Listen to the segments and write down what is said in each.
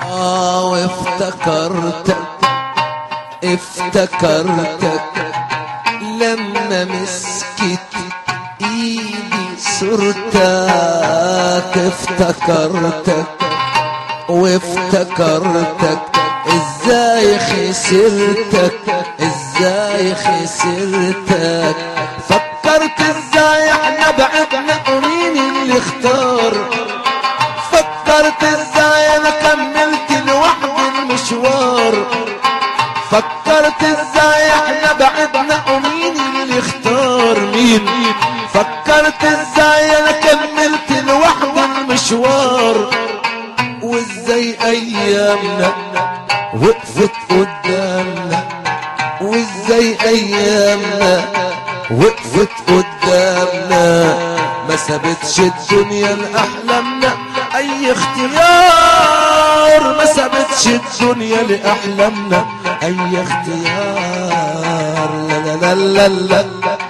آه وافتكرتك افتكرتك لما مسكت ايدي صورتك افتكرتك وافتكرتك ازاي خسرتك ازاي خسرتك فكرت ازاي احنا بعدنا ومين اللي اختار فكرت ازاي انا كملت لوحدي المشوار فكرت ازاي احنا بعدنا ومين اللي اختار مين فكرت ازاي انا كملت لوحدي المشوار وازاي ايامنا وقفت قدامنا وازاي ايامنا وقفت قدامنا ما سابتش الدنيا لاحلامنا اي اختيار ما سابتش الدنيا لاحلامنا اي اختيار لا لا لا لا, لا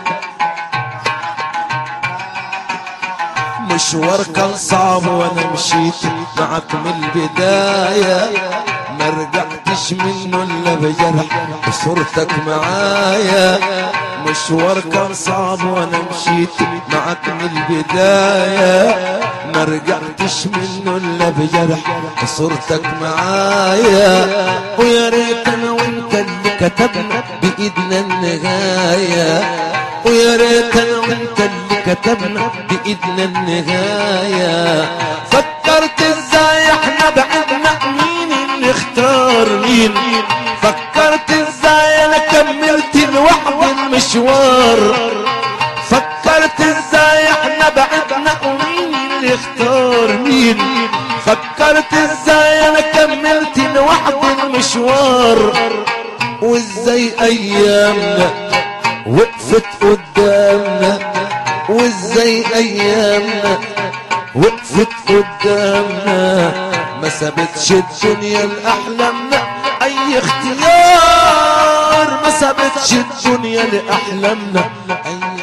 مشوار كان صعب وانا مشيت معك من البداية ما رجعتش منه الا بجرح وصورتك معايا مشوار كان صعب وانا مشيت معك من البداية ما رجعتش منه الا بجرح وصورتك معايا ويا ريت انا وانت اللي كتبنا بايدنا النهاية ويا ريت انا وانت اللي كتبنا بايدنا النهاية فكرت ازاي احنا بعدنا مين اللي اختار مين فكرت ازاي انا كملت لوحدي المشوار فكرت ازاي احنا بعدنا ومين اللي اختار مين فكرت ازاي انا كملت لوحدي المشوار وازاي ايامنا وقفت قدامنا وازاي ايامنا وقفت قدامنا ما سابتش الدنيا لاحلامنا اي اختيار ما سابتش الدنيا لاحلامنا اي